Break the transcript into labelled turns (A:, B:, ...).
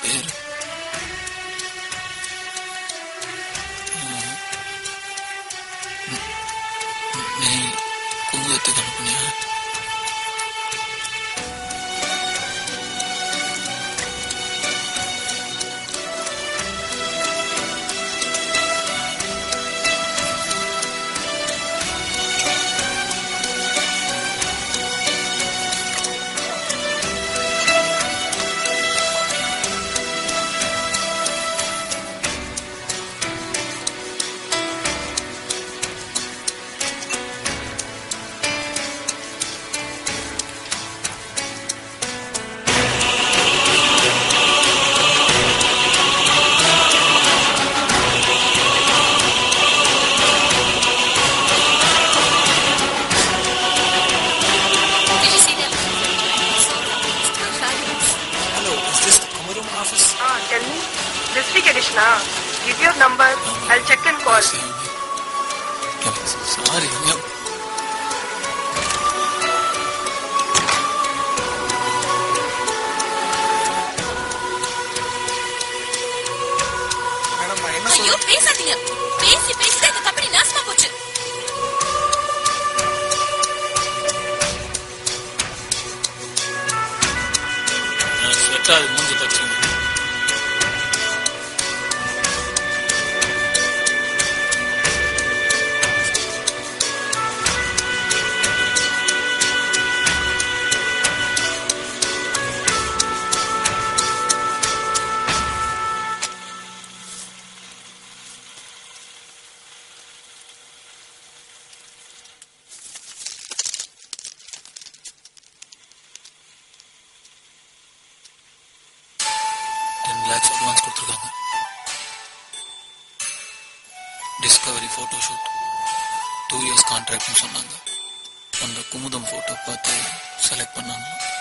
A: உன் பேர் ம். ம். நீ குங்குமத்துக்கு அனுப்புனியா
B: Did you see them? Still fabulous.
A: Hello, is this the Kumaram office?
C: Ah, tell me. District edition, ah. Give your number. I'll check and call.
A: Sorry, yeah.
D: Madam நான் என்ன
B: ஐயோ
D: சொல்றேன்
B: பேசாதீங்க பேசி பேசி தான் இந்த கம்பெனி நாசமா போச்சு
A: ஸ்வெட் ஆகுது மூஞ்சி தச்சுங்க டென் லேக்ஸ் அட்வான்ஸ் கொடுத்துருக்காங்க discovery photo shoot two years கான்ட்ராக்ட்னு சொன்னாங்க அந்த குமுதம் ஃபோட்டோ பார்த்து செலக்ட் பண்ணாங்க